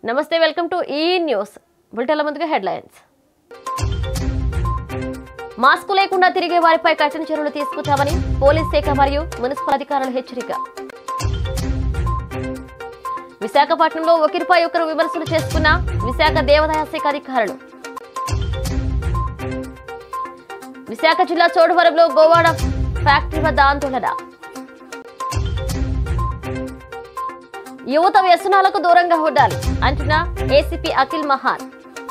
నమస్తే welcome to ఈ news బులెటిన్ల ముందుగా హెడ్లైన్స్ మాస్కు లేకుండా తిరిగే వారిపై కఠిన చర్యలు తీసుకుంటామని పోలీస్ శాఖ మరియు మున్సిపల్ అధికారులు హెచ్చరిక విశాఖపట్నంలో ఒకరిపై ఒకరు విమర్శలు చేసుకున్న విశాఖ దేవాదాయ శాఖ అధికారులు విశాఖ జిల్లా చోడవరంలో గోవాడ ఫ్యాక్టరీ వద్ద ఆందోళన యువత వ్యసనాలకు దూరంగా ఉండాలి అంటున్న ఏసీపీ అఖిల్ మహాన్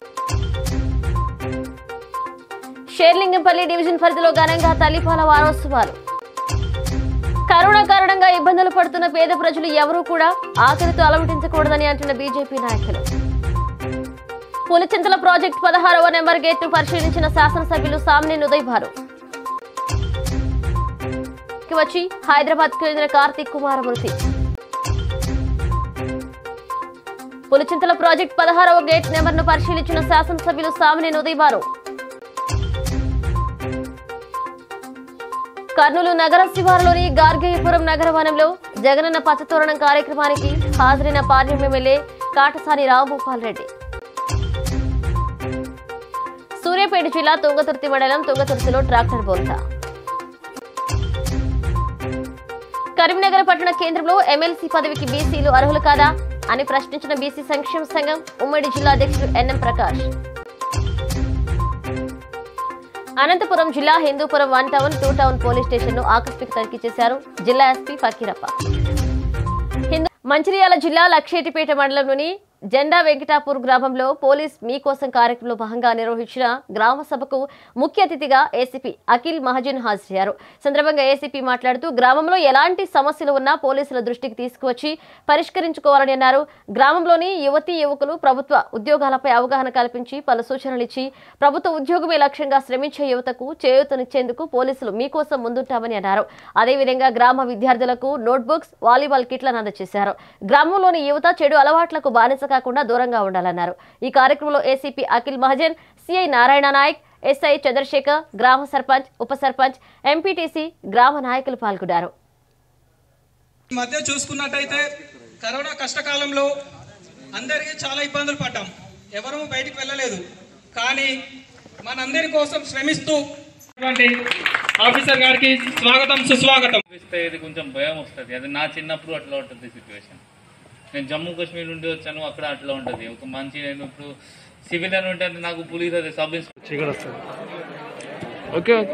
షేర్లింగంపల్లి డివిజన్ పరిధిలో ఘనంగా తల్లిపాల వారోత్సవాలు కరోనా కారణంగా ఇబ్బందులు పడుతున్న పేద ప్రజలు ఎవరూ కూడా ఆకలితో అలమటించకూడదని అంటున్న బీజేపీ నాయకులు పులిచింతల ప్రాజెక్టు పదహారవ నెంబర్ గేట్ ను పరిశీలించిన శాసనసభ్యులు సామ్నేని ఉదయ్ భారు వచ్చి హైదరాబాద్ కు చెందిన కార్తీక్ కుమార్ మృతి పులిచింతల ప్రాజెక్ట్ పదహారవ గేట్ నెంబర్ ను పరిశీలించిన శాసనసభ్యులు సామినేని ఉదయ్ బారు కర్నూలు నగర శివారులోని గార్గేయపురం నగర వనంలో జగనన్న పచ్చతోరణం కార్యక్రమానికి హాజరైన పార్లమెంట్ ఎమ్మెల్యే కాటసాని రాంభూపాల్ రెడ్డి సూర్యాపేట జిల్లా తుంగతుర్తి మండలం తుంగతుర్తిలో ట్రాక్టర్ బోల్తా కరీంనగర్ పట్టణ కేంద్రంలో ఎమ్మెల్సీ పదవికి బీసీలు అర్హులు కాదా అని ప్రశ్నించిన బీసీ సంక్షేమ సంఘం ఉమ్మడి జిల్లా అధ్యక్షుడు ఎన్ఎం ప్రకాష్ అనంతపురం జిల్లా Hindupuram one town two town police station ను ఆకస్మిక తనిఖీ చేశారు జిల్లా ఎస్పీ ఫకీరప్ప హిందూ మంచిర్యాల జిల్లా లక్షేటిపేట మండలంలోని జెండా వెంకటాపూర్ గ్రామంలో పోలీస్ మీకోసం కార్యక్రమంలో భాగంగా నిర్వహించిన గ్రామ సభకు ముఖ్య అతిథిగా ఏసీపీ అఖిల్ మహాజన్ హాజరయ్యారు సందర్భంగా ఏసీపీ మాట్లాడుతూ గ్రామంలో ఎలాంటి సమస్యలు ఉన్నా పోలీసుల దృష్టికి తీసుకువచ్చి పరిష్కరించుకోవాలని అన్నారు గ్రామంలోని యువతీ యువకులు ప్రభుత్వ ఉద్యోగాలపై అవగాహన కల్పించి పలు సూచనలు ఇచ్చి ప్రభుత్వ ఉద్యోగమే లక్ష్యంగా శ్రమించే యువతకు చేయూతనిచ్చేందుకు పోలీసులు మీకోసం ముందుంటామని అన్నారు అదేవిధంగా గ్రామ విద్యార్థులకు నోట్బుక్స్ వాలీబాల్ కిట్లను అందజేశారు గ్రామంలోని యువత చెడు అలవాట్లకు బానిస కాకుండా దూరంగా ఉండాలన్నారు ఈ కార్యక్రమంలో ACP Akhil Mahajan CI Narayana Nayak SI Chandrasekhar గ్రామ సర్పంచ్ ఉప సర్పంచ్ ఎంపీటీసీ గ్రామ నాయకులు పాల్గొన్నారు ఈ మధ్య చూసుకున్నట్టయితే కరోనా కష్టకాలంలో అందరికీ చాలా ఇబ్బందులు పడ్డాం ఎవరూ బయటికి వెళ్ళలేదు కానీ మనందరి కోసం శ్రమిస్తూ ఉన్నటువంటి ఆఫీసర్ గారికి స్వాగతం సుస్వాగతం చూపిస్తే ఇది కొంచెం భయం వస్తుంది అది నా చిన్నప్పుడు అట్లా ఉంటుంది సిచ్యువేషన్ నేను జమ్మూ కాశ్మీర్ నుండి వచ్చాను అక్కడ అట్లా ఉంటుంది ఒక మంచి నేను ఇప్పుడు సివిలియన్ ఉంటే నాకు పోలీస్ అది సబ్ ఇన్స్పెక్టర్ ఓకే ఓకే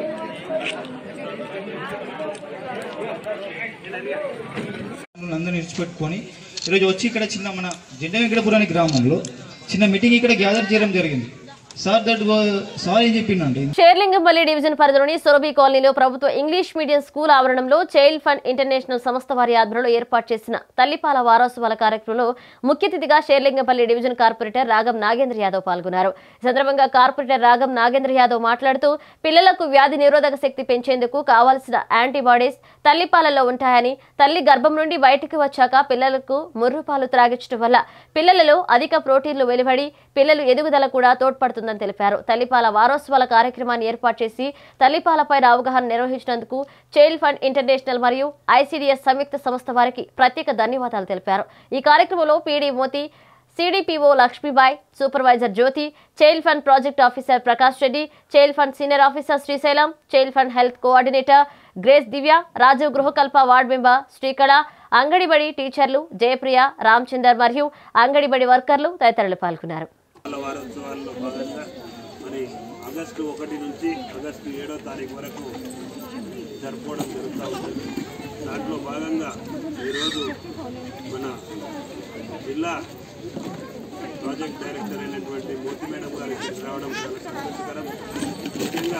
అందరిని విడిచిపెట్టుకొని ఈరోజు వచ్చి ఇక్కడ చిన్న మన జెండ వెంకటపురాని గ్రామంలో చిన్న మీటింగ్ ఇక్కడ గ్యాదర్ చేయడం జరిగింది సార్ దట్ సార్ ఏం చెప్పిండండి షేర్లింగంపల్లి డివిజన్ పరిధిలోని సొరబి కాలనీలో ప్రభుత్వ ఇంగ్లీష్ మీడియం స్కూల్ ఆవరణంలో చైల్డ్ ఫండ్ ఇంటర్నేషనల్ సంస్థ వారి ఆధ్వర్యంలో ఏర్పాటు చేసిన తల్లిపాల వారోత్సవాల కార్యక్రమంలో ముఖ్య అతిథిగా షేర్లింగంపల్లి డివిజన్ కార్పొరేటర్ రాగం నాగేంద్ర యాదవ్ పాల్గొన్నారు ఈ సందర్భంగా కార్పొరేటర్ రాగం నాగేంద్ర యాదవ్ మాట్లాడుతూ పిల్లలకు వ్యాధి నిరోధక శక్తి పెంచేందుకు కావాల్సిన యాంటీబాడీస్ తల్లిపాలలో ఉంటాయని తల్లి గర్భం నుండి బయటకు వచ్చాక పిల్లలకు ముర్రుపాలు త్రాగించడం వల్ల పిల్లలలో అధిక ప్రోటీన్లు వెలువడి పిల్లలు ఎదుగుదల కూడా తోడ్పడుతుందని తెలిపారు తల్లిపాల వారోత్సవాల కార్యక్రమాన్ని ఏర్పాటు చేసి తల్లిపాలపై అవగాహన నిర్వహించినందుకు చైల్డ్ ఫండ్ ఇంటర్నేషనల్ మరియు ఐసీడీఎస్ సంయుక్త సంస్థ వారికి ప్రత్యేక ధన్యవాదాలు తెలిపారు ఈ కార్యక్రమంలో PD Moti CDPO Lakshmibai supervisor Jyothi child fund project officer Prakash Reddy child fund senior officer Srisailam child fund health coordinator Grace Divya Rajiv Gruhakalpa ward member Srikala అంగడిబడి టీచర్లు జయప్రియ రామచందర్ మరియు అంగడిబడి వర్కర్లు తదితరులు పాల్గొన్నారు వాళ్ళ వారోత్సవాల్లో భాగంగా మరి ఆగస్టు ఒకటి నుంచి ఆగస్టు ఏడో తారీఖు వరకు జరుపుకోవడం జరుగుతూ ఉంటుంది దాంట్లో భాగంగా ఈరోజు మన జిల్లా ప్రాజెక్ట్ డైరెక్టర్ అయినటువంటి మూర్తి మేడం గారు ఇక్కడికి రావడం చాలా సంతోషకరం ముఖ్యంగా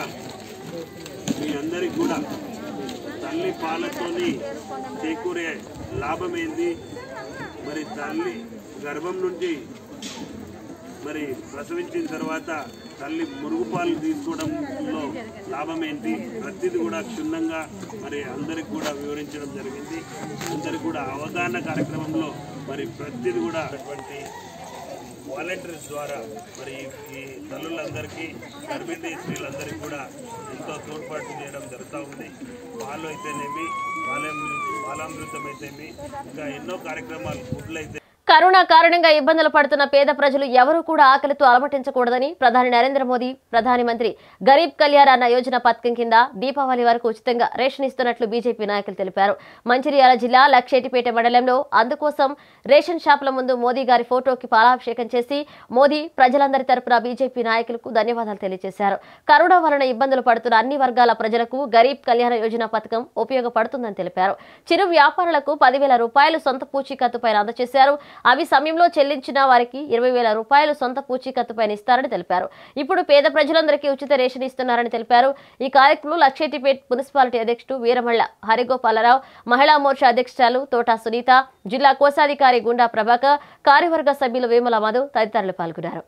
మీ అందరికీ కూడా తల్లి పాలతోని చేకూరే లాభం ఏంది మరి తల్లి గర్భం నుండి మరి ప్రసవించిన తర్వాత తల్లి మురుగుపాలు తీసుకోవడంలో లాభం ఏంటి ప్రతిదీ కూడా క్షుణ్ణంగా మరి అందరికి కూడా వివరించడం జరిగింది అందరికి కూడా అవగాహన కార్యక్రమంలో మరి ప్రతిదీ కూడా అటువంటి వాలంటీర్స్ ద్వారా మరి ఈ తల్లులందరికీ గర్భిణీ స్త్రీలందరికీ కూడా ఎంతో తోడ్పాటు చేయడం జరుగుతూ ఉంది పాలు అయితేనేమి బాలామృతం బాలామృతం అయితేమి ఇంకా ఎన్నో కార్యక్రమాలు ఫుడ్లు అయితే కరోనా కారణంగా ఇబ్బందులు పడుతున్న పేద ప్రజలు ఎవరూ కూడా ఆకలితో అలమటించకూడదని ప్రధాని నరేంద్ర మోదీ ప్రధాని మంత్రి గరీబ్ కళ్యాణ్ అన్న యోజన పథకం కింద దీపావళి వరకు ఉచితంగా రేషన్ ఇస్తున్నట్లు బీజేపీ నాయకులు తెలిపారు మంచిర్యాల జిల్లా లక్షేటిపేట మండలంలో అందుకోసం రేషన్ షాపుల ముందు మోదీ గారి ఫోటోకి పాలాభిషేకం చేసి మోదీ ప్రజలందరి తరపున బీజేపీ నాయకులకు ధన్యవాదాలు తెలియజేశారు కరోనా వలన ఇబ్బందులు పడుతున్న అన్ని వర్గాల ప్రజలకు గరీబ్ కళ్యాణ యోజన పథకం ఉపయోగపడుతుందని తెలిపారు చిరు వ్యాపారులకు పదివేల రూపాయలు సొంత పూచీకత్తు పైన అందజేశారు అవి సమయంలో చెల్లించిన వారికి ఇరవై వేల రూపాయలు సొంత పూచీకత్తు పైన ఇస్తారని తెలిపారు ఇప్పుడు పేద ప్రజలందరికీ ఉచిత రేషన్ ఇస్తున్నారని తెలిపారు ఈ కార్యక్రమంలో లక్షేటిపేట్ మున్సిపాలిటీ అధ్యక్షుడు వీరమల్ల హరిగోపాలరావు మహిళా మోర్చా అధ్యక్షురాలు తోటా సునీత జిల్లా కోశాధికారి గుండా ప్రభాకర్ కార్యవర్గ సభ్యులు వేముల మధు తదితరులు పాల్గొన్నారు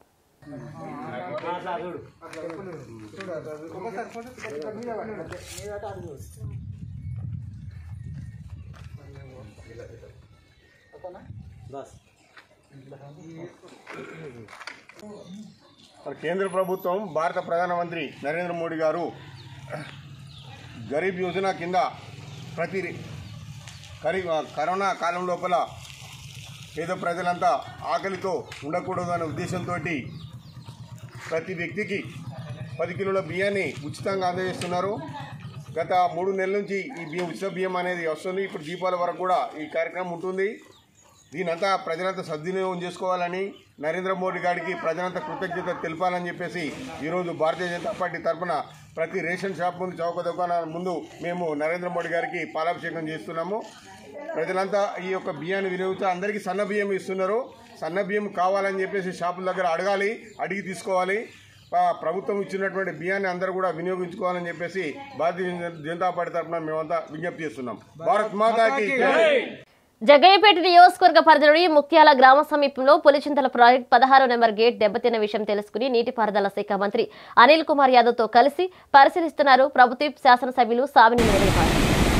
మరి కేంద్ర ప్రభుత్వం భారత ప్రధానమంత్రి నరేంద్ర మోడీ గారు గరీబ్ యోజన కింద ప్రతి కరీ కరోనా కాలం లోపల పేద ప్రజలంతా ఆకలితో ఉండకూడదు అనే ఉద్దేశంతో ప్రతి వ్యక్తికి పది కిలోల బియ్యాన్ని ఉచితంగా అందజేస్తున్నారు గత మూడు నెలల నుంచి ఈ బియ్యం ఉచిత బియ్యం అనేది వస్తుంది ఇప్పుడు దీపావళి వరకు కూడా ఈ కార్యక్రమం ఉంటుంది దీనంతా ప్రజలంతా సద్వినియోగం చేసుకోవాలని నరేంద్ర మోడీ గారికి ప్రజలంతా కృతజ్ఞత తెలపాలని చెప్పేసి ఈరోజు భారతీయ జనతా పార్టీ తరఫున ప్రతి రేషన్ షాప్ ముందు చౌక దుకాణాల ముందు మేము నరేంద్ర మోడీ గారికి పాలాభిషేకం చేస్తున్నాము ప్రజలంతా ఈ యొక్క బియ్యాన్ని వినియోగిస్తూ అందరికీ సన్న బియ్యం ఇస్తున్నారు సన్న బియ్యం కావాలని చెప్పేసి షాపుల దగ్గర అడగాలి అడిగి తీసుకోవాలి ఆ, ప్రభుత్వం ఇచ్చినటువంటి బియ్యాన్ని అందరూ కూడా వినియోగించుకోవాలని చెప్పేసి భారతీయ జనతా పార్టీ తరఫున మేమంతా విజ్ఞప్తి చేస్తున్నాం భారత్ మాతాకి జై. జగ్గయ్యపేట నియోజకవర్గ పరిధిలోని ముక్త్యాల గ్రామ సమీపంలో పులిచింతల ప్రాజెక్ట్ పదహారు నెంబర్ గేట్ దెబ్బతిన్న విషయం తెలుసుకుని నీటిపారుదల శాఖ మంత్రి అనిల్ కుమార్ యాదవ్ తో కలిసి పరిశీలిస్తున్నారు ప్రభుత్వ శాసనసభ్యులు సావిని వేణుగోపాల్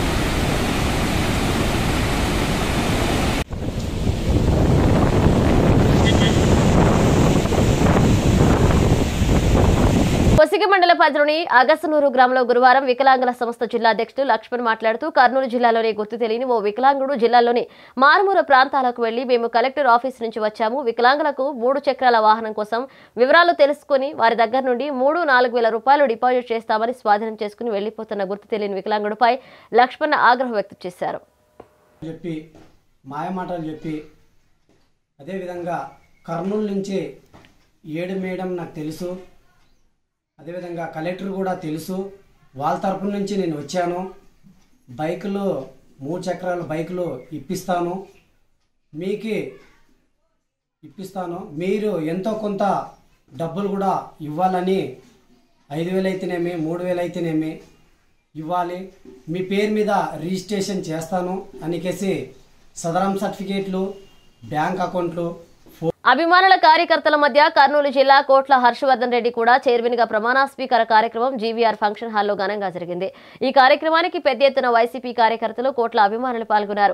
కొసిగి మండల పరిధిలోని అగసనూరు గ్రామంలో గురువారం వికలాంగుల సంస్థ జిల్లా అధ్యక్షుడు లక్ష్మణ్ మాట్లాడుతూ కర్నూలు జిల్లాలోని గుర్తు తెలియని ఓ వికలాంగుడు జిల్లాలోని మారుమూల ప్రాంతాలకు వెళ్లి మేము కలెక్టర్ ఆఫీస్ నుంచి వచ్చాము వికలాంగులకు మూడు చక్రాల వాహనం కోసం వివరాలు తెలుసుకుని వారి దగ్గర నుండి మూడు నాలుగు వేల రూపాయలు డిపాజిట్ చేస్తామని స్వాధీనం చేసుకుని వెళ్లిపోతున్న గుర్తు తెలియని వికలాంగుడిపై లక్ష్మణ్ ఆగ్రహం వ్యక్తం చేశారు చెప్పి మాయమాటలు చెప్పి అదేవిధంగా కర్నూలు నుంచి ఏడు మేడం నాకు తెలుసు అదేవిధంగా కలెక్టర్ కూడా తెలుసు వాళ్ళ తరపు నుంచి నేను వచ్చాను బైకులు మూడు చక్రాల బైకులు ఇప్పిస్తాను మీకు ఇప్పిస్తాను మీరు ఎంతో కొంత డబ్బులు కూడా ఇవ్వాలని ఐదు వేలు అయితేనేమి మూడు వేలు అయితేనేమి ఇవ్వాలి మీ పేరు మీద రిజిస్ట్రేషన్ చేస్తాను అనికేసి సదరం సర్టిఫికేట్లు బ్యాంక్ అకౌంట్లు అభిమానుల కార్యకర్తల మధ్య కర్నూలు జిల్లా కోట్ల హర్షవర్ధన్ రెడ్డి కూడా చైర్మన్ గా ప్రమాణ స్వీకార కార్యక్రమం జీవీఆర్ ఫంక్షన్ హాల్లో ఘనంగా జరిగింది ఈ కార్యక్రమానికి పెద్ద ఎత్తున వైసీపీ కార్యకర్తలు కోట్ల అభిమానులు పాల్గొన్నారు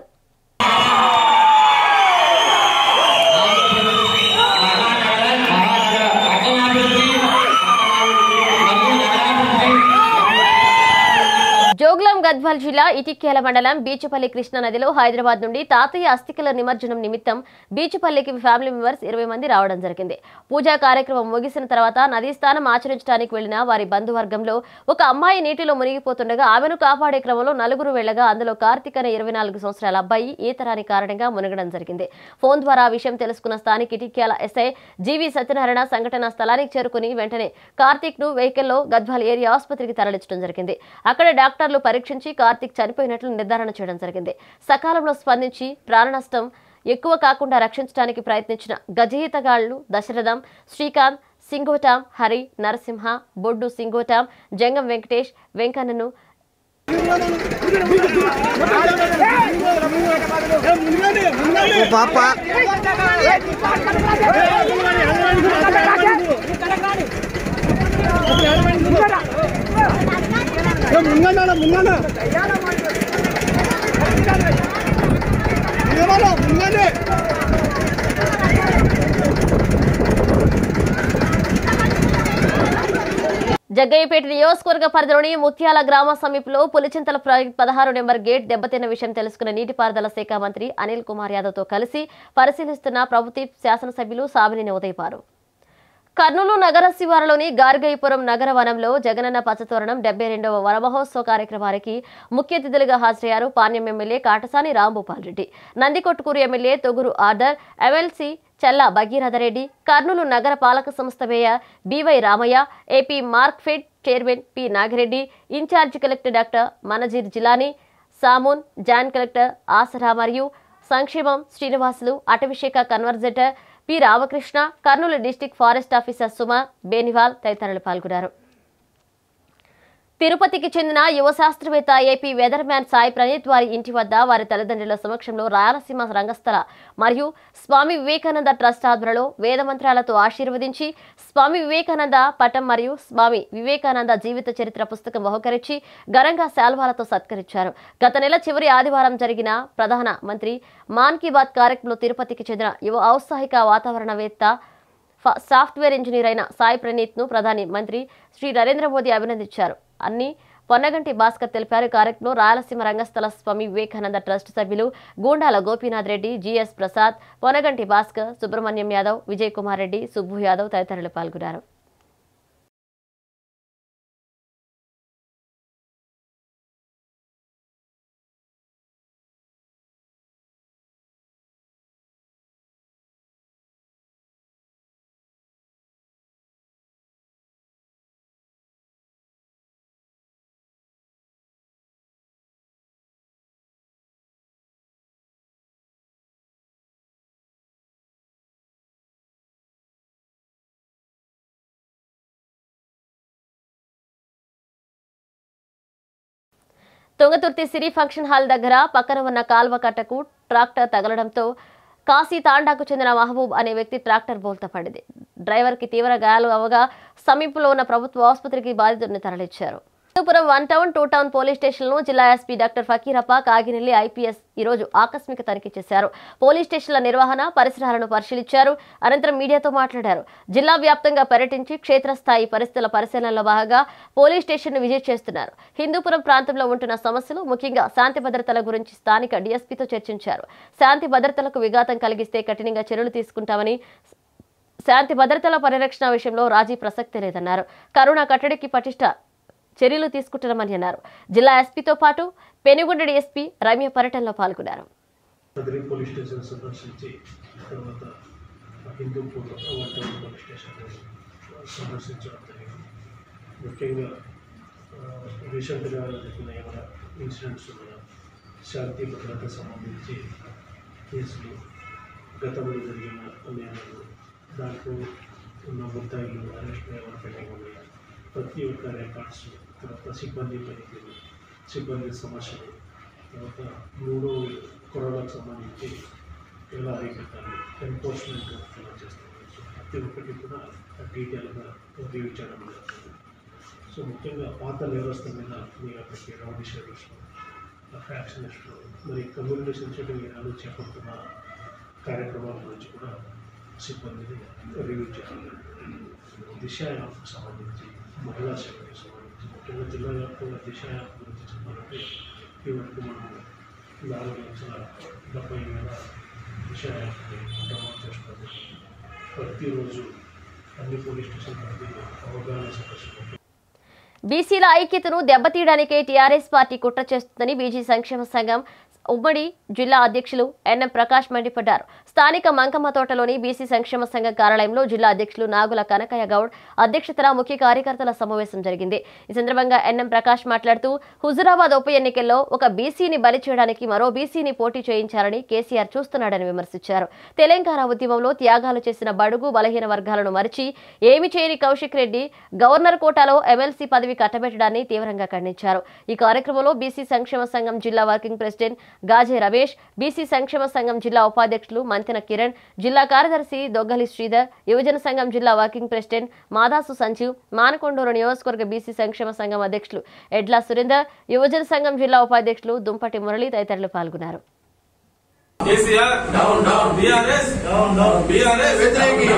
జోగులాం గద్వాల్ జిల్లా ఇటిక్యాల మండలం బీచుపల్లి కృష్ణా నదిలో హైదరాబాద్ నుండి తాతయ్య అస్థికల నిమజ్జనం నిమిత్తం బీచుపల్లికి ఫ్యామిలీ మెంబర్స్ ఇరవై మంది రావడం జరిగింది పూజా కార్యక్రమం ముగిసిన తర్వాత నదీ స్నానం ఆచరించడానికి వెళ్లిన వారి బంధువర్గంలో ఒక అమ్మాయి నీటిలో మునిగిపోతుండగా ఆమెను కాపాడే క్రమంలో నలుగురు వెళ్లగా అందులో కార్తీక్ అనే ఇరవై నాలుగు సంవత్సరాల అబ్బాయి ఈతరాని కారణంగా మునగడం జరిగింది ఫోన్ ద్వారా ఆ విషయం తెలుసుకున్న స్థానిక ఇటిక్యాల ఎస్ఐ జీవి సత్యనారాయణ సంఘటన స్థలానికి చేరుకుని వెంటనే కార్తీక్ ను వెహికల్లో గద్వాల్ ఏరియా ఆసుపత్రికి తరలించడం జరిగింది అక్కడ డాక్టర్లు పరీక్షించి కార్తీక్ చనిపోయినట్లు నిర్ధారణ చేయడం జరిగింది సకాలంలో స్పందించి ప్రాణ నష్టం ఎక్కువ కాకుండా రక్షించడానికి ప్రయత్నించిన గజయితగాళ్లు దశరథం శ్రీకాంత్ సింగోటాం హరి నరసింహ బొడ్డు సింగోటాం జంగం వెంకటేష్ వెంకన్నను జగ్గయ్యపేట నియోజకవర్గ పరిధిలోని ముత్యాల గ్రామ సమీపంలో పులిచింతల ప్రాజెక్ట్ పదహారు నెంబర్ గేట్ దెబ్బతిన్న విషయం తెలుసుకున్న నీటిపారుదల శాఖ మంత్రి అనిల్ కుమార్ యాదవ్ తో కలిసి పరిశీలిస్తున్న ప్రభుత్వ శాసనసభ్యులు సామినేని ఉదయపారు కర్నూలు నగర శివారులోని గార్గయ్యపురం నగర వనంలో జగనన్న పచ్చతోరణం డెబ్బై రెండవ వనమహోత్సవ కార్యక్రమానికి ముఖ్య అతిథులుగా హాజరయ్యారు Panyam MLA Katasani Rambhupal Reddy Nandikotkur MLA Thoguru Arthur MLC Challa Bhagiratha Reddy Kurnool నగర పాలక సంస్థ mayor BY Ramaiah AP Markfed chairman P Nagireddy incharge collector doctor Manazir Jilani Samoon joint collector ఆసరా మరియు సంక్షేమం శ్రీనివాసులు అటవీశాఖ conservator P Ramakrishna Kurnool district forest officer Suma Beniwal తదితరులు పాల్గొన్నారు తిరుపతికి చెందిన యువ శాస్త్రవేత్త AP weather man Sai Praneeth వారి ఇంటి వద్ద వారి తల్లిదండ్రుల సమక్షంలో రాయలసీమ రంగస్థల మరియు స్వామి వివేకానంద ట్రస్ట్ ఆధ్వర్యంలో వేద మంత్రాలతో ఆశీర్వదించి స్వామి వివేకానంద పటం మరియు స్వామి వివేకానంద జీవిత చరిత్ర పుస్తకం బహుకరించి ఘనంగా శాల్వాలతో సత్కరించారు గత నెల చివరి ఆదివారం జరిగిన ప్రధాన మంత్రి మాన్ కీ బాత్ కార్యక్రమంలో తిరుపతికి చెందిన యువ ఔత్సాహిక వాతావరణవేత్త ఫ- సాఫ్ట్వేర్ ఇంజనీర్ అయిన సాయి ప్రణీత్ ను ప్రధాని మంత్రి శ్రీ నరేంద్ర మోదీ అభినందించారు అన్ని పొన్నగంటి భాస్కర్ తెలిపారు ఈ కార్యక్రమంలో రాయలసీమ రంగస్థల స్వామి వివేకానంద ట్రస్ట్ సభ్యులు గూండాల గోపీనాథ్ రెడ్డి జిఎస్ ప్రసాద్ పొనగంటి భాస్కర్ సుబ్రహ్మణ్యం యాదవ్ విజయ్ కుమార్ రెడ్డి సుబ్బు యాదవ్ తదితరులు పాల్గొన్నారు తుంగతుర్తి సిరి ఫంక్షన్ హాల్ దగ్గర పక్కన ఉన్న కాల్వ కట్టకు ట్రాక్టర్ తగలడంతో కాశీ తాండాకు చెందిన మహబూబ్ అనే వ్యక్తి ట్రాక్టర్ బోల్తా పడింది డ్రైవర్కి తీవ్ర గాయాలు అవగా సమీపంలో ఉన్న ప్రభుత్వ ఆసుపత్రికి బాధితుడిని తరలించారు Hindupuram one town two town police స్టేషన్లో జిల్లా SP doctor Fakirappa Kaginelli IPS ఈ రోజు ఆకస్మిక తనిఖీ చేశారు పోలీస్ స్టేషన్ల నిర్వహణ పరిసరాలను పరిశీలించారు అనంతరం మీడియాతో మాట్లాడారు జిల్లా వ్యాప్తంగా పర్యటించి క్షేత్రస్థాయి పరిస్థితుల పరిశీలనలో భాగంగా పోలీస్ స్టేషన్ను విజిట్ చేస్తున్నారు హిందూపురం ప్రాంతంలో ఉంటున్న సమస్యలు ముఖ్యంగా శాంతి భద్రతల గురించి స్థానిక డీఎస్పీతో చర్చించారు శాంతి భద్రతలకు విఘాతం కలిగిస్తే కఠినంగా చర్యలు తీసుకుంటామని శాంతి భద్రతల పరిరక్షణ విషయంలో రాజీ ప్రసక్తి లేదన్నారు కరోనా కట్టడికి పటిష్ట చర్యలు తీసుకుంటున్నామని అన్నారు జిల్లా ఎస్పీతో పాటు పెనుగొండ డీఎస్పీ రమ్య పర్యటనలో పాల్గొన్నారు కదిరి పోలీస్ స్టేషన్ సందర్శించి తర్వాత హిందూపూర్ వంట పోలీస్ స్టేషన్ సందర్శించడం జరిగింది ముఖ్యంగా రీసెంట్గా జరిగిన ఏమైనా ఇన్సిడెంట్స్ ఉన్న శాంతి భద్రత సంబంధించి కేసులు గతంలో జరిగిన నేరాలు దాంట్లో ఉన్న ముద్దాయిలు అరెస్ట్ ఎవరు పెండింగ్ ఉన్నాయి ప్రతి ఒక్క రికార్డ్స్ తర్వాత సిబ్బంది పనితీరు సిబ్బంది సమస్యలు తర్వాత మూడో కరోనాకు సంబంధించి ఎలా అరికట్టాలి ఎన్ఫోర్స్మెంట్ ఎలా చేస్తారు సో ప్రతి ఒక్కటి కూడా డీటెయిల్గా రివ్యూ చేయడం జరుగుతుంది సో ముఖ్యంగా పాత వ్యవస్థ మీద మీ యొక్క రౌడీ షెడ్యూల్స్లో ఫ్యాక్షనిస్ట్లో మరి కమ్యూనిటీ సెన్సిటివ్ ఏరియాలో చేపడుతున్న కార్యక్రమాల గురించి కూడా సిబ్బందిని రివ్యూ చేయాలి దిశ యాప్కు సంబంధించి మహిళా సేవకు సంబంధించి ముఖ్యంగా జిల్లా వ్యాప్తంగా దిశ యాప్ గురించి చెప్పాలంటే ఈ వరకు మనం నాలుగు లక్షల డెబ్బై వేల దిశ యాప్ని డౌన్లోడ్ చేసుకోవాలి ప్రతిరోజు అన్ని పోలీస్ స్టేషన్ పరిధిలో అవగాహన సదస్సులు బీసీల ఐక్యతను దెబ్బతీయడానికే టీఆర్ఎస్ పార్టీ కుట్ర చేస్తుందని బీజీ సంక్షేమ సంఘం ఉమ్మడి జిల్లా అధ్యక్షులు ఎన్ఎం ప్రకాష్ మండిపడ్డారు స్థానిక మంకమ్మ తోటలోని బీసీ సంక్షేమ సంఘం కార్యాలయంలో జిల్లా అధ్యక్షులు నాగుల కనకయ్య గౌడ్ అధ్యక్షతన ముఖ్య కార్యకర్తల సమావేశం జరిగింది ఈ సందర్భంగా ఎన్ఎం ప్రకాష్ మాట్లాడుతూ హుజురాబాద్ ఉప ఎన్నికల్లో ఒక బీసీని బలి చేయడానికి మరో బీసీని పోటీ చేయించారని కేసీఆర్ చూస్తున్నాడని విమర్శించారు తెలంగాణ ఉద్యమంలో త్యాగాలు చేసిన బడుగు బలహీన వర్గాలను మరిచి ఏమి చేయని కౌశిక్ రెడ్డి గవర్నర్ కోటాలో ఎమ్మెల్సీ పదవి కట్టబెట్టడాన్ని తీవ్రంగా ఖండించారు ఈ కార్యక్రమంలో బీసీ సంక్షేమ సంఘం జిల్లా working president Gaje Ramesh BC సంక్షేమ సంఘం జిల్లా ఉపాధ్యక్షులు మంతెన కిరణ్ జిల్లా కార్యదర్శి దొగ్గలి శ్రీధర్ యువజన సంఘం జిల్లా వర్కింగ్ ప్రెసిడెంట్ మాదాసు సంజీవ్ మానకొండూరు నియోజకవర్గ బీసీ సంక్షేమ సంఘం అధ్యక్షులు ఎడ్ల సురేందర్ యువజన సంఘం జిల్లా ఉపాధ్యక్షులు దుంపటి మురళి తదితరులు పాల్గొన్నారు KCR down down BRS down down BRS వ్యతిరేకి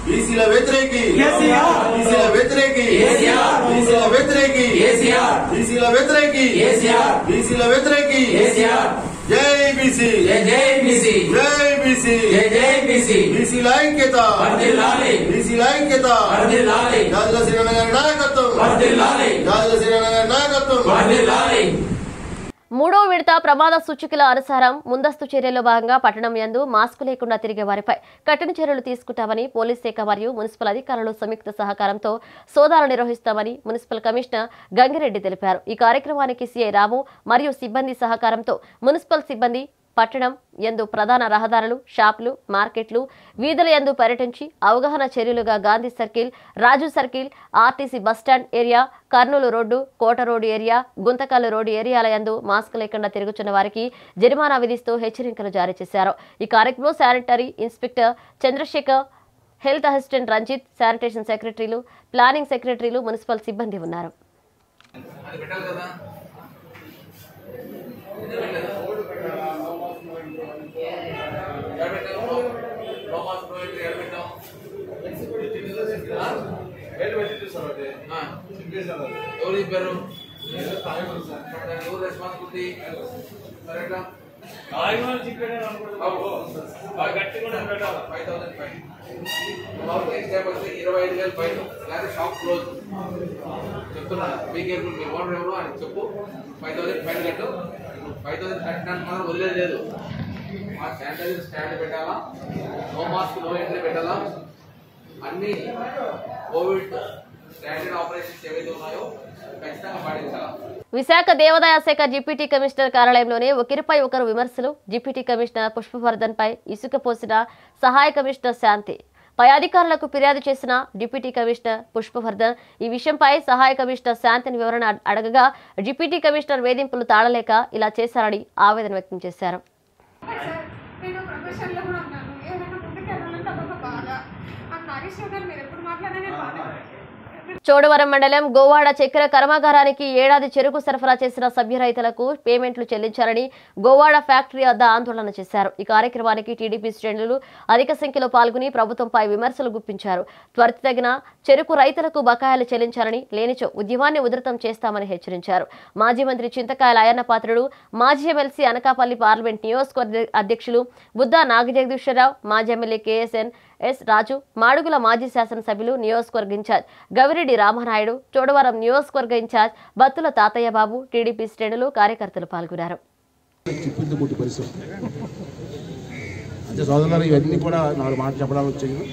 బీసీల వ్యతిరేకి బీసీల వ్యతిరేకి బీసీల వ్యతిరేకి బీసీల వ్యతిరేకి బీసీల వ్యతిరేకి జై బీసీ జై బీసీ జై బీసీ జై బీసీ బీసీల ఐక్యత బీసీల ఐక్యత గాజుల శ్రీరణ గారి నాయకత్వం గాజుల శ్రీరణ గారి నాయకత్వం మూడో విడత ప్రమాద సూచికల అనుసారం ముందస్తు చర్యల్లో భాగంగా పట్టణం యందు మాస్కు లేకుండా తిరిగే వారిపై కఠిన చర్యలు తీసుకుంటామని పోలీస్ శాఖ మరియు మున్సిపల్ అధికారులు సంయుక్త సహకారంతో సోదాలు నిర్వహిస్తామని మున్సిపల్ కమిషనర్ గంగిరెడ్డి తెలిపారు ఈ కార్యక్రమానికి సీఐ రాము మరియు సిబ్బంది సహకారంతో మున్సిపల్ సిబ్బంది పట్టణం యందు ప్రధాన రహదారులు షాపులు మార్కెట్లు వీధుల యందు పర్యటించి అవగాహన చర్యలుగా Gandhi circle Raju circle RTC bus stand area Kurnool road Kota road area Guntakallu road ఏరియాల యందు మాస్క్ లేకుండా తిరుగుతున్న వారికి జరిమానా విధిస్తూ హెచ్చరికలు జారీ చేశారు ఈ కార్యక్రమంలో sanitary inspector Chandrasekhar health assistant Ranjith sanitation సెక్రటరీలు ప్లానింగ్ సెక్రటరీలు మున్సిపల్ సిబ్బంది ఉన్నారు ఎవరు చెప్పారు ఎవరు రెస్పాన్సిబిలిటీ కరెక్టా ఫైవ్ థౌసండ్ ఫైన్ కేసు లేకపోతే ఇరవై ఐదు వేలు ఫైన్ లేదా షాప్ క్లోజ్ చెప్తున్నా మీ కేర్ఫుల్ మీ ఓనర్ ఎవరు అని చెప్పు ఫైవ్ థౌసండ్ ఫైన్ కట్టు ఫైవ్ థౌసండ్ కట్టినాను మనం వదిలేదు లేదు ఆ శానిటైజర్ స్టాండ్ పెట్టాలా నో మాస్క్ నో ఎంట్రీ పెట్టాలా అన్ని కోవిడ్ స్టాండర్డ్ ఆపరేషన్స్ ఏవైతే ఉన్నాయో ఖచ్చితంగా పాటించాలా విశాఖ దేవాదాయ శాఖ డిప్యూటీ కమిషనర్ కార్యాలయంలోనే ఒకరిపై ఒకరు విమర్శలు డిప్యూటీ కమిషనర్ పుష్పవర్ధన్ పై ఇసుక పోసిన సహాయ కమిషనర్ శాంతి పై అధికారులకు ఫిర్యాదు చేసిన డిప్యూటీ కమిషనర్ పుష్పవర్ధన్ ఈ విషయంపై సహాయ కమిషనర్ శాంతిని వివరణ అడ- అడగగా డిప్యూటీ కమిషనర్ వేధింపులు తాళలేక ఇలా చేశారని ఆవేదన వ్యక్తం చేశారు నేను ప్రొఫెషన్లో కూడా ఉన్నాను ఏదైనా ముందుకు వెళ్ళాలంటే అదొక బాధ ఆ నాగేశ్వర గారు మీరు ఎప్పుడు మాట్లాడినా నేను బాగా చోడవరం మండలం గోవాడ చక్కెర కర్మాగారానికి ఏడాది చెరుకు సరఫరా చేసిన సభ్య రైతులకు పేమెంట్లు చెల్లించాలని గోవాడ ఫ్యాక్టరీ వద్ద ఆందోళన చేశారు ఈ కార్యక్రమానికి టీడీపీ శ్రేణులు అధిక సంఖ్యలో పాల్గొని ప్రభుత్వంపై విమర్శలు గుప్పించారు త్వరితగిన చెరుకు రైతులకు బకాయిలు చెల్లించాలని లేనిచో ఉద్యమాన్ని ఉధృతం చేస్తామని హెచ్చరించారు మాజీ మంత్రి చింతకాయల అయ్యన్న పాత్రుడు మాజీ ఎమ్మెల్సీ అనకాపల్లి పార్లమెంట్ నియోజకవర్గ అధ్యక్షులు బుద్ధా నాగజగదీశ్వరరావు మాజీ MLA KSN S Raju Madugula మాజీ శాసనసభ్యులు నియోజకవర్గ ఇన్ఛార్జ్ గవిరెడ్డి రామనాయుడు చోడవరం నియోజకవర్గ ఇన్ఛార్జ్ బత్తుల తాతయ్య బాబు టీడీపీ శ్రేణులు కార్యకర్తలు పాల్గొన్నారు చెప్పింది పరిస్థితి అంటే సోదరులారు ఇవన్నీ కూడా నాలుగు మాట చెప్పడానికి వచ్చాయి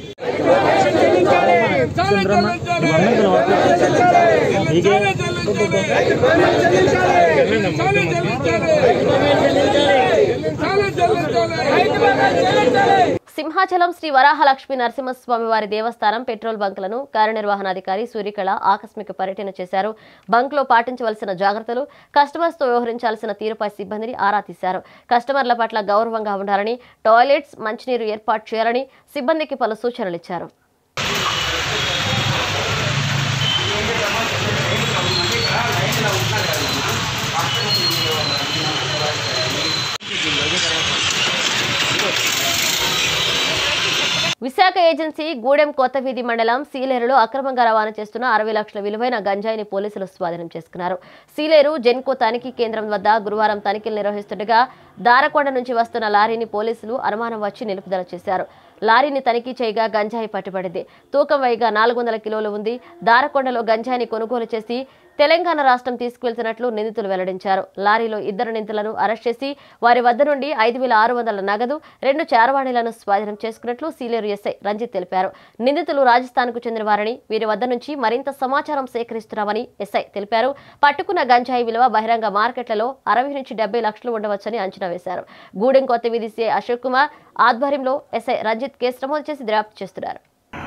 సింహాచలం శ్రీ వరాహలక్ష్మి నరసింహస్వామి వారి దేవస్థానం పెట్రోల్ బంకులను కార్యనిర్వహణాధికారి సూర్యకళ ఆకస్మిక పర్యటన చేశారు బంక్లో పాటించవలసిన జాగ్రత్తలు కస్టమర్స్తో వ్యవహరించాల్సిన తీరుపై సిబ్బందిని ఆరా తీశారు కస్టమర్ల పట్ల గౌరవంగా ఉండాలని టాయిలెట్స్ మంచినీరు ఏర్పాటు చేయాలని సిబ్బందికి పలు సూచనలు ఇచ్చారు విశాఖ ఏజెన్సీ గూడెం కొత్తవీధి మండలం సీలేరులో అక్రమంగా రవాణా చేస్తున్న అరవై లక్షల విలువైన గంజాయిని పోలీసులు స్వాధీనం చేసుకున్నారు సీలేరు జెన్కో తనిఖీ కేంద్రం వద్ద గురువారం తనిఖీలు నిర్వహిస్తుండగా దారకొండ నుంచి వస్తున్న లారీని పోలీసులు అనుమానం వచ్చి నిలుపుదల చేశారు లారీని తనిఖీ చేయగా గంజాయి పట్టుబడింది తూకం వైగా నాలుగు వందల కిలోలు ఉంది దారకొండలో గంజాయిని కొనుగోలు చేసి తెలంగాణ రాష్ట్రం తీసుకువెళ్తున్నట్లు నిందితులు వెల్లడించారు లారీలో ఇద్దరు నిందితులను అరెస్ట్ చేసి వారి వద్ద నుండి ఐదు వేల ఆరు వందల నగదు రెండు చారవాణీలను స్వాధీనం చేసుకున్నట్లు సీలేరు ఎస్ఐ రంజిత్ తెలిపారు నిందితులు రాజస్థాన్కు చెందిన వారని వీరి వద్ద నుంచి మరింత సమాచారం సేకరిస్తున్నామని ఎస్ఐ తెలిపారు పట్టుకున్న గంజాయి విలువ బహిరంగ మార్కెట్లలో అరవై నుంచి డెబ్బై లక్షలు ఉండవచ్చని అంచనా వేశారు గూడెం కొత్త వీధి సీఐ అశోక్ కుమార్ ఆధ్వర్యంలో ఎస్ఐ రంజిత్ కేసు నమోదు చేసి దర్యాప్తు చేస్తున్నారు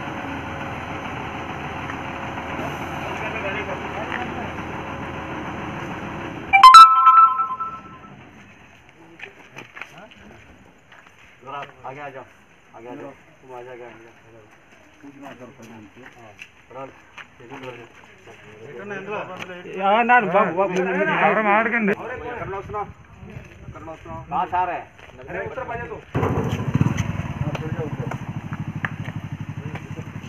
आगे आ जाओ आगे आ जाओ तुम आ जाओ कहाँ से आ रहे हैं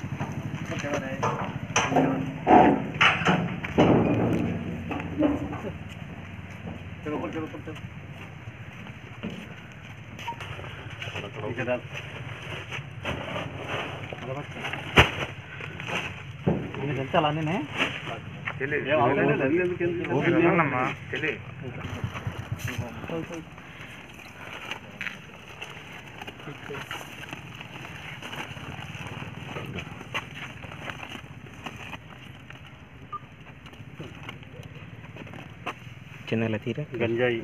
తెలుసా అన్నీ చిన్నల తీర గంజాయి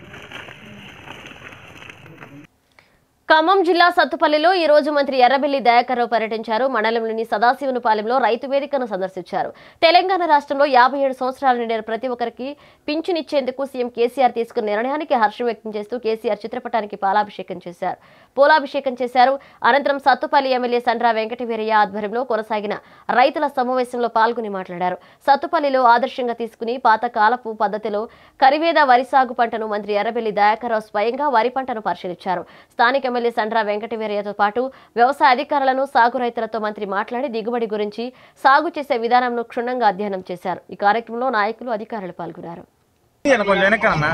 ఖమ్మం జిల్లా సత్తుపల్లిలో ఈ రోజు మంత్రి ఎర్రబెల్లి దయాకర్రావు పర్యటించారు మండలంలోని సదాశివనుపాలెంలో రైతు వేదికను సందర్శించారు తెలంగాణ రాష్ట్రంలో యాభై ఏడు సంవత్సరాలు నిండిన ప్రతి ఒక్కరికి పింఛనిచ్చేందుకు సీఎం కేసీఆర్ తీసుకున్న నిర్ణయానికి హర్షం వ్యక్తం చేస్తూ కేసీఆర్ చిత్రపటానికి పాలాభిషేకం చేశారు పూలాభిషేకం చేశారు అనంతరం సత్తుపల్లి ఎమ్మెల్యే సండ్రా వెంకటవీరయ్య ఆధ్వర్యంలో కొనసాగిన రైతుల సమావేశంలో పాల్గొని మాట్లాడారు సత్తుపల్లిలో ఆదర్శంగా తీసుకుని పాతకాలపు పద్ధతిలో కరివేద వరి సాగు పంటను మంత్రి ఎర్రబెల్లి దయాకర్రావు స్వయంగా వరి పంటను పరిశీలించారు స్థానిక ఎమ్మెల్యే సండ్రా వెంకటవీరయ్యతో పాటు వ్యవసాయ అధికారులను సాగు రైతులతో మంత్రి మాట్లాడి దిగుబడి గురించి సాగు చేసే విధానంను క్షుణ్ణంగా అధ్యయనం చేశారు ఈ కార్యక్రమంలో నాయకులు అధికారులు పాల్గొన్నారు కొంచెం వెనకన్నా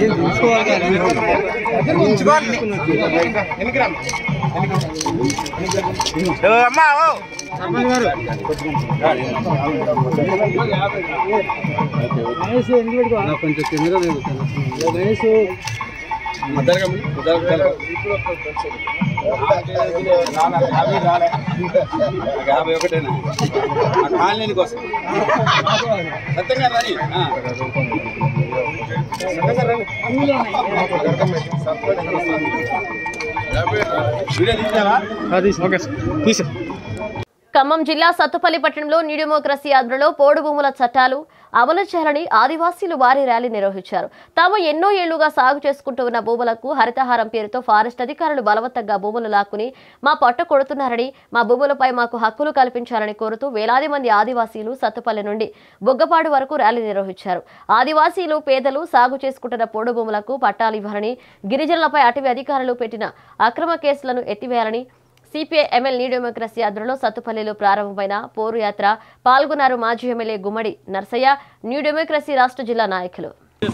అమ్మా కొంచెం కిందగా వయసు యాభై ఒకటేనా కాలనీ కోసం సత్యంగా రాని ఖమ్మం జిల్లా సత్తుపల్లి పట్టణంలో న్యూ డెమోక్రసీ ఆధ్వర్యంలో పోడు భూముల చట్టాలు అమలు చేయాలని ఆదివాసీలు భారీ ర్యాలీ నిర్వహించారు తాము ఎన్నో ఏళ్లుగా సాగు చేసుకుంటూ ఉన్న భూములకు హరితహారం పేరుతో ఫారెస్ట్ అధికారులు బలవంతంగా భూములు లాక్కుని మా పట్ట కొడుతున్నారని మా భూములపై మాకు హక్కులు కల్పించాలని కోరుతూ వేలాది మంది ఆదివాసీలు సత్తుపల్లి నుండి బుగ్గపాడు వరకు ర్యాలీ నిర్వహించారు ఆదివాసీలు పేదలు సాగు చేసుకుంటున్న పోడు భూములకు పట్టాలు ఇవ్వాలని గిరిజనులపై అటవీ అధికారులు పెట్టిన అక్రమ కేసులను ఎత్తివేయాలని సిపిఐ ఎమ్మెల్ న్యూ డెమోక్రసీ ఆధ్వర్యంలో సత్తుపల్లిలో ప్రారంభమైన పోరు యాత్ర పాల్గొన్నారు మాజీ ఎమ్మెల్యే గుమ్మడి నర్సయ్య న్యూ డెమోక్రసీ రాష్ట్ర జిల్లా నాయకులు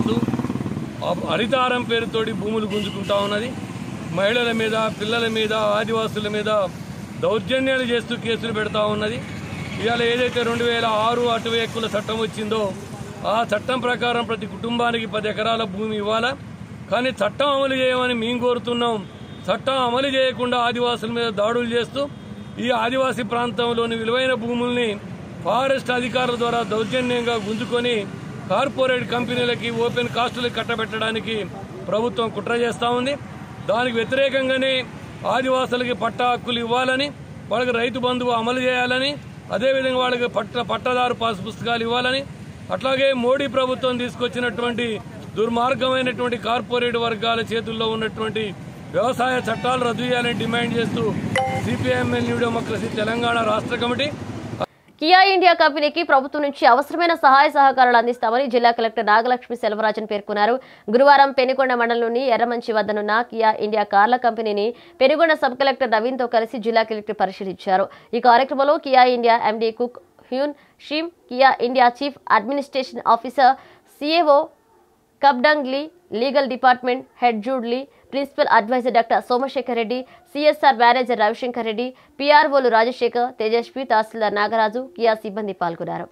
హరితారం పేరుతోటి భూములు గుంజుకుంటా ఉన్నది మహిళల మీద పిల్లల మీద ఆదివాసుల మీద దౌర్జన్యాలు చేస్తూ కేసులు పెడతా ఉన్నది ఇవాళ ఏదైతే రెండు వేల ఆరు అటవీ హక్కుల చట్టం వచ్చిందో ఆ చట్టం ప్రకారం ప్రతి కుటుంబానికి పది ఎకరాల భూమి ఇవ్వాలా కానీ చట్టం అమలు చేయమని మేము కోరుతున్నాం చట్టం అమలు చేయకుండా ఆదివాసుల మీద దాడులు చేస్తూ ఈ ఆదివాసీ ప్రాంతంలోని విలువైన భూముల్ని ఫారెస్ట్ అధికారుల ద్వారా దౌర్జన్యంగా గుంజుకొని కార్పొరేట్ కంపెనీలకి ఓపెన్ కాస్టులకు కట్టబెట్టడానికి ప్రభుత్వం కుట్ర చేస్తా ఉంది దానికి వ్యతిరేకంగానే ఆదివాసులకి పట్టా హక్కులు ఇవ్వాలని వాళ్ళకి రైతు బంధువు అమలు చేయాలని అదేవిధంగా వాళ్ళకి పట్ట పట్టదారు పాస్ పుస్తకాలు ఇవ్వాలని అట్లాగే మోడీ ప్రభుత్వం తీసుకొచ్చినటువంటి దుర్మార్గమైనటువంటి కార్పొరేట్ వర్గాల చేతుల్లో ఉన్నటువంటి వ్యవసాయ చట్టాలు రద్దు చేయాలని డిమాండ్ చేస్తూ సిపిఐఎంఎల్ న్యూ డెమోక్రసీ తెలంగాణ రాష్ట్ర కమిటీ కియా ఇండియా కంపెనీకి ప్రభుత్వం నుంచి అవసరమైన సహాయ సహకారాలు అందిస్తామని జిల్లా కలెక్టర్ నాగలక్ష్మి సెల్వరాజన్ పేర్కొన్నారు గురువారం పెనుకొండ మండలంలోని ఎర్రమంచి వద్దనున్న కియా ఇండియా కార్ల కంపెనీని పెనుగొండ సబ్ కలెక్టర్ నవీన్తో కలిసి జిల్లా కలెక్టర్ పరిశీలించారు ఈ కార్యక్రమంలో Kia India MD Kook Hyun Shim Kia India chief administration officer CAO కబ్డంగ్లీ లీగల్ డిపార్ట్మెంట్ హెడ్ జూడ్లీ principal advisor doctor Somasekhar Reddy CSR manager Ravishankar Reddy పీఆర్ఓలు రాజశేఖర్ తేజస్వి తహసీల్దార్ నాగరాజు కియా సిబ్బంది పాల్గొన్నారు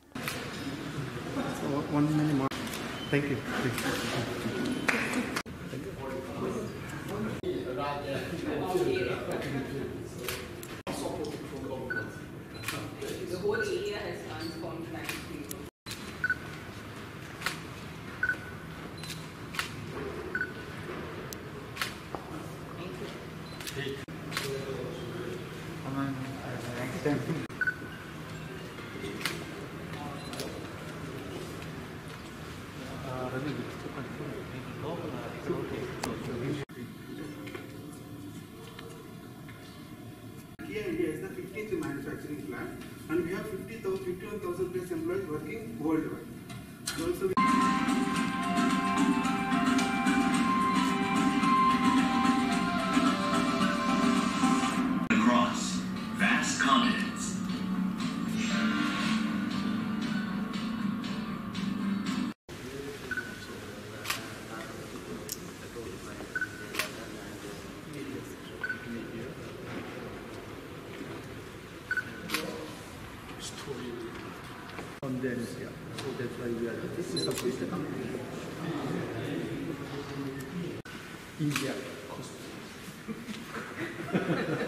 thank you The whole area has transformed drastically. Kia India is the 50th manufacturing plant and we have 50,000, 51,000 plus employees working worldwide. And Also, we across vast continents. on them, yeah. So that's why we are, this is the first company. India.